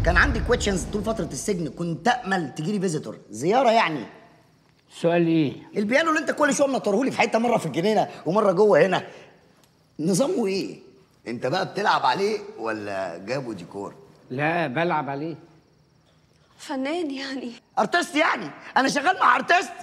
كان عندي كويتشنز طول فتره السجن كنت امل تجيلي فيزيتور زياره يعني سؤال ايه البيانو اللي انت كل شويه منطرهولي في حته مره في الجنينه ومره جوه هنا نظامه ايه انت بقى بتلعب عليه ولا جابه ديكور لا بلعب عليه فنان يعني ارتست يعني انا شغال مع ارتست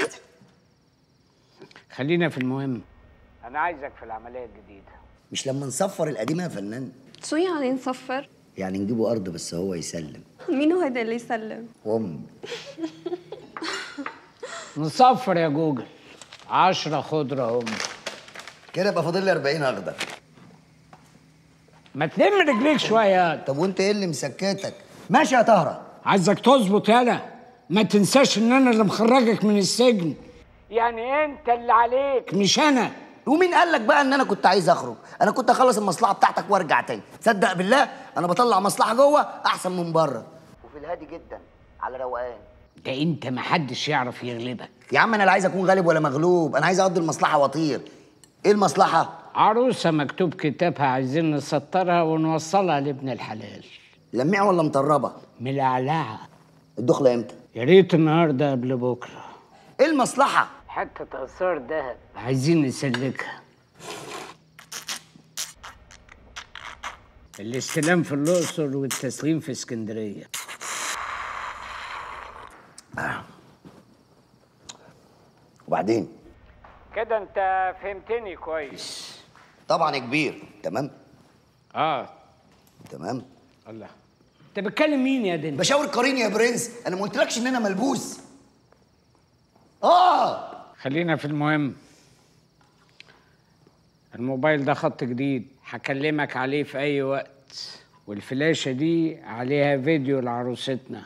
خلينا في المهم انا عايزك في العمليه الجديده مش لما نصفر القديمه يا فنان شو يعني نصفر؟ يعني نجيبه ارض بس هو يسلم مين هو هيدا اللي يسلم؟ وام نصفر يا جوجل عشرة خضرة هم كده يبقى فاضل لي 40 اخضر ما تلم رجليك شوية طب وانت ايه اللي مسكتك ماشي يا طهره عايزك تظبط يالا ما تنساش ان انا اللي مخرجك من السجن يعني انت اللي عليك مش انا ومين قال لك بقى ان انا كنت عايز اخرج انا كنت اخلص المصلحه بتاعتك وارجع تاني تصدق بالله انا بطلع مصلحه جوه احسن من بره وفي الهادي جدا على روقان ده انت ما حدش يعرف يغلبك يا عم انا لا عايز اكون غالب ولا مغلوب انا عايز اقضي المصلحه واطير ايه المصلحه عروسة مكتوب كتابها عايزين نسطرها ونوصلها لابن الحلال لميع ولا مطربه ملعلعة الدخله امتى يا ريت النهارده قبل بكره ايه المصلحه حتة آثار دهب عايزين نسلكها الاستلام في الأقصر والتسليم في اسكندرية وبعدين كده انت فهمتني كويس طبعا يا كبير تمام اه تمام الله انت بتكلم مين يا دنيا بشاور قرين يا برنس انا ما قلتلكش ان انا ملبوس اه خلينا في المهم الموبايل ده خط جديد هكلمك عليه في اي وقت والفلاشة دي عليها فيديو لعروستنا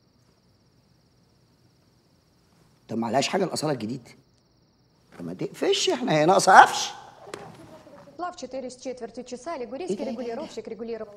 طب ما عليهاش حاجه الاصاله الجديد طب ما تقفش احنا هي ناقصه قفش Плав 4 с четвертью часа, лигурийский регулировщик регулировал.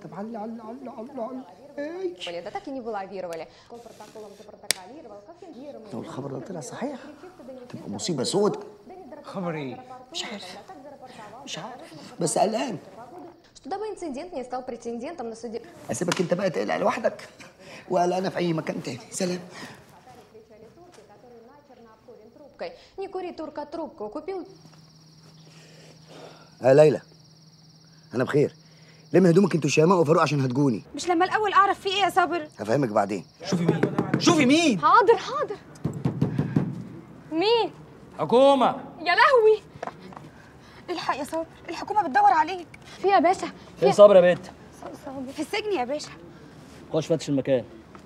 Да так и не вылавировали. Он протоколом запротоколировал, как фингировал. لو الخبر ده طلع صحيح تبقى مصيبه سود خبر ايه مش عارف مش عارف بس قلقان Что дабы инцидент не стал претендентом на суде... اسيبك انت بقى تقلق لوحدك وقلقانه في اي مكان تاني سلام Кричали турки, который начерно обкурен трубкой. Не кури, турка, трубку. Купил يا ليلى انا بخير لم هدومك انتوا شيماء وفاروق عشان هتجوني مش لما الاول اعرف في ايه يا صابر هفهمك بعدين شوفي مين حاضر حاضر مين حكومة يا لهوي الحق يا صابر الحكومه بتدور عليك في يا باشا فين صبر يا بنت في السجن يا باشا خش فتش المكان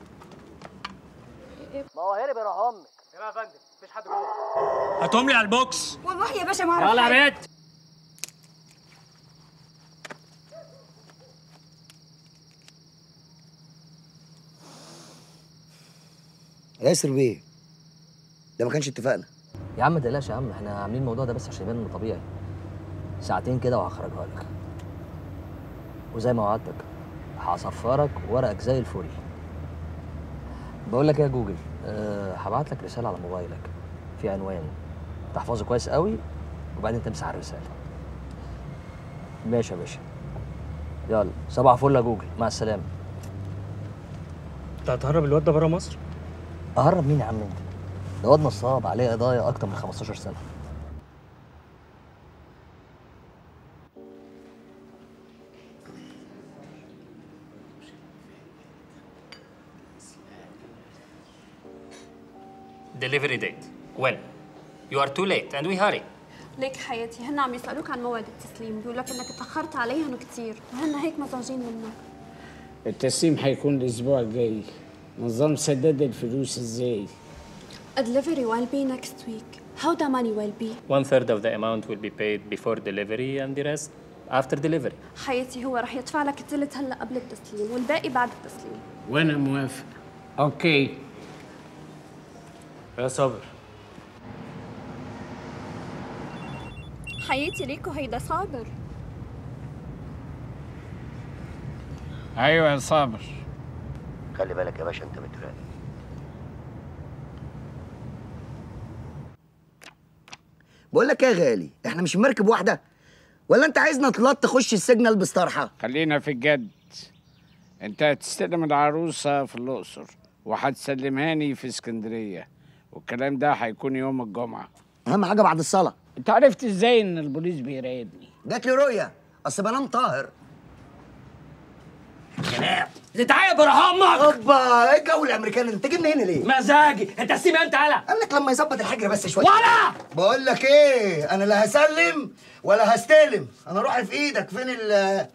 ما هو هرب يروح امك يا فندم مفيش حد جوه هاتهم لي على البوكس والله يا باشا ما اعرف يلا حاجة. يا بنت ياسر بيه ده ما كانش اتفقنا يا عم ما تقلقش يا عم احنا عاملين الموضوع ده بس عشان يبان انه طبيعي ساعتين كده وهخرجها لك وزي ما وعدتك هصفرك ورقك زي الفل بقول لك إيه يا جوجل أه هبعت لك رساله على موبايلك في عنوان تحفظه كويس قوي وبعدين تمسح الرساله ماشي يا باشا يلا صباح فل يا جوجل مع السلامه انت هتهرب الواد ده بره مصر اهرب مين يا عم انت ده واد نصاب عليه قضايا اكتر من 15 سنه Delivery date. When? You are too late and we hurry. ليك حياتي هن عم يسألوك عن موعد التسليم بيقول لك انك اتأخرت عليهم كتير وهن هيك مزعجين منك التسليم هيكون الاسبوع الجاي نظام سداد الفلوس ازاي A delivery will be next week how the money will be One third of the amount will be paid before delivery and the rest after delivery. حياتي هو رح يدفع لك الثلث هلا قبل التسليم والباقي بعد التسليم وانا موافق اوكي يا صابر حياتي ليكو هيدا صابر ايوه يا صابر خلي بالك يا باشا انت متراقب بقول لك ايه يا غالي احنا مش في مركب واحده ولا انت عايزنا نطلط تخش السجن البس طرحه خلينا في الجد انت هتستلم العروسة في الأقصر وهتسلمهاني في اسكندرية والكلام ده هيكون يوم الجمعة اهم حاجه بعد الصلاه انت عرفت ازاي ان البوليس بيراقبني جات لي رؤيه اصل بنام طاهر تعالى يا برهامك اوبا ايه الجو الامريكاني انت جاي من هنا ليه؟ مزاجي انت سيب انت على قال لك لما يظبط الحجر بس شويه ولا بقول لك ايه انا لا هسلم ولا هستلم انا روحي في ايدك فين ال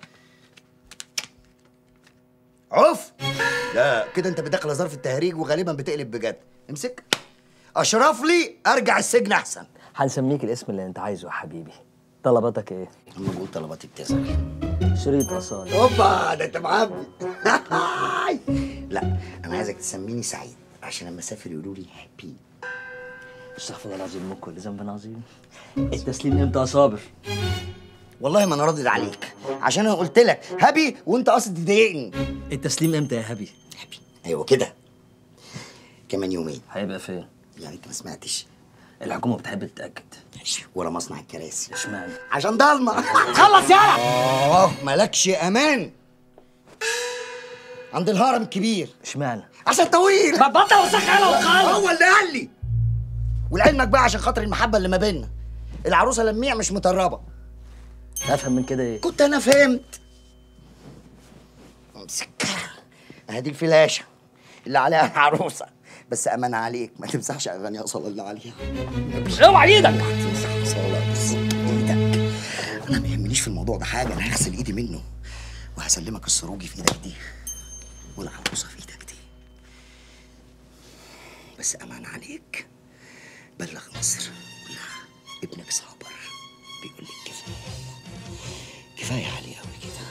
عف لا كده انت بداخل ظرف التهريج وغالبا بتقلب بجد امسك اشرف لي ارجع السجن احسن هنسميك الاسم اللي انت عايزه يا حبيبي طلباتك ايه؟ اما بقول طلباتي بتزعل شريط اصالة اوبا ده انت معبي لا انا عايزك تسميني سعيد عشان لما اسافر يقولوا لي هابي استغفر الله العظيم من كل ذنب عظيم التسليم امتى يا صابر؟ والله ما انا راضي عليك عشان انا قلت لك هابي وانت قاصد تضايقني التسليم امتى يا هبي؟ هابي ايوه كده كمان يومين هيبقى فين؟ يعني انت ما سمعتش الحكومة بتحب تتأكد ولا مصنع الكراسي اشمعنى؟ عشان ضلمه خلص يالا اه مالكش امان عند الهرم الكبير اشمعنى؟ عشان طويل ما تبطل وسخ يالا وخلص هو اللي قال لي ولعلمك بقى عشان خاطر المحبه اللي ما بيننا العروسه لميع مش مطربه افهم من كده ايه؟ كنت انا فهمت امسك ادي الفلاشه اللي عليها العروسه بس امان عليك ما تمسحش اغاني اصلا اللي عليها اوعى ايدك تمسح صلاة بس ايدك انا ما يهمنيش في الموضوع ده حاجه انا هغسل ايدي منه وهسلمك السروجي في ايدك دي والعروسه في ايدك دي بس امان عليك بلغ مصر قول لها ابنك صابر بيقول لك كفايه كفايه عليه قوي كده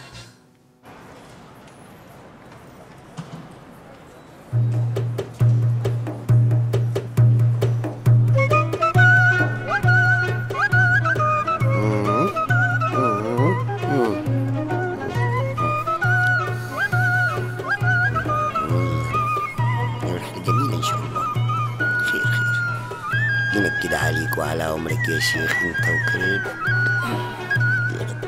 رحلة جميلة إن شاء الله خير خير جينا كده عليك وعلى عمرك يا شيخ أنت وكريم يا رب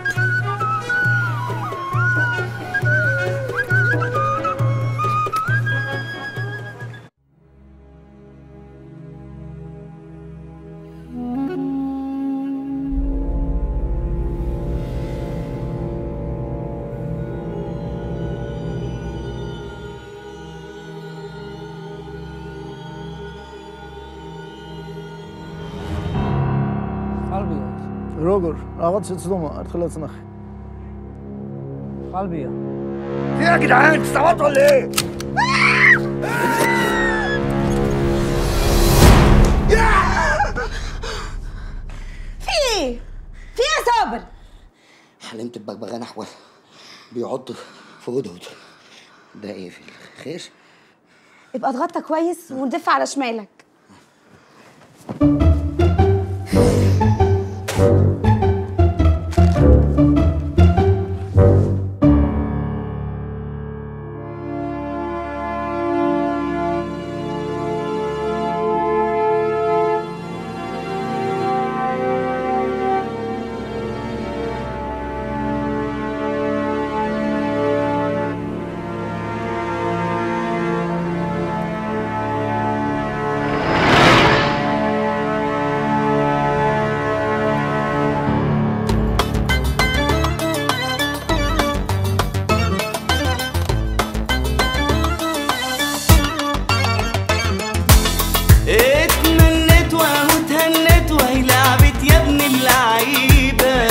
روجر اقعد ست صدمة ادخل صنخ قلبي في إيه يا جدعان استوعبتوا ولا إيه؟ في ايه؟ في ايه يا صابر؟ حلمت ببغبغان أحول بيعض في هدهد ده إيه في الخير؟ يبقى اتغطى كويس وندف على شمالك اتمنيت واهو اتهنيت وهي لعبت يا ابن اللعيبة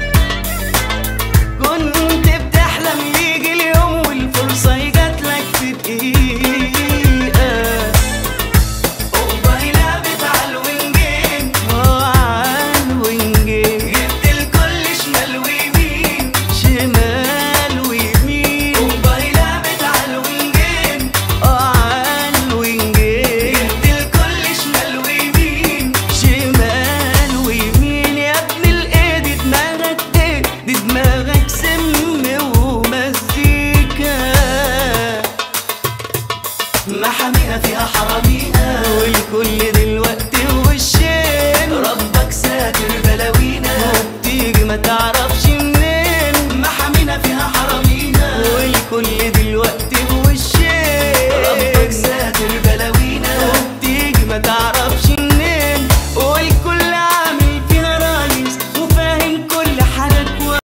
كنت بتحلم يجي اليوم والفرصة يجاتلك في دقيقة والله لعبت عالوينجين اه عالوينجين جبت الكل شمال ويمين شمال ويمين والله لعبت عالوينجين اه عالوينجين جبت الكل شمال ويمين شمال ويمين يا ابن الايه دي دماغك ايه دي دماغك سم ومزيكا محاميها فيها حرامية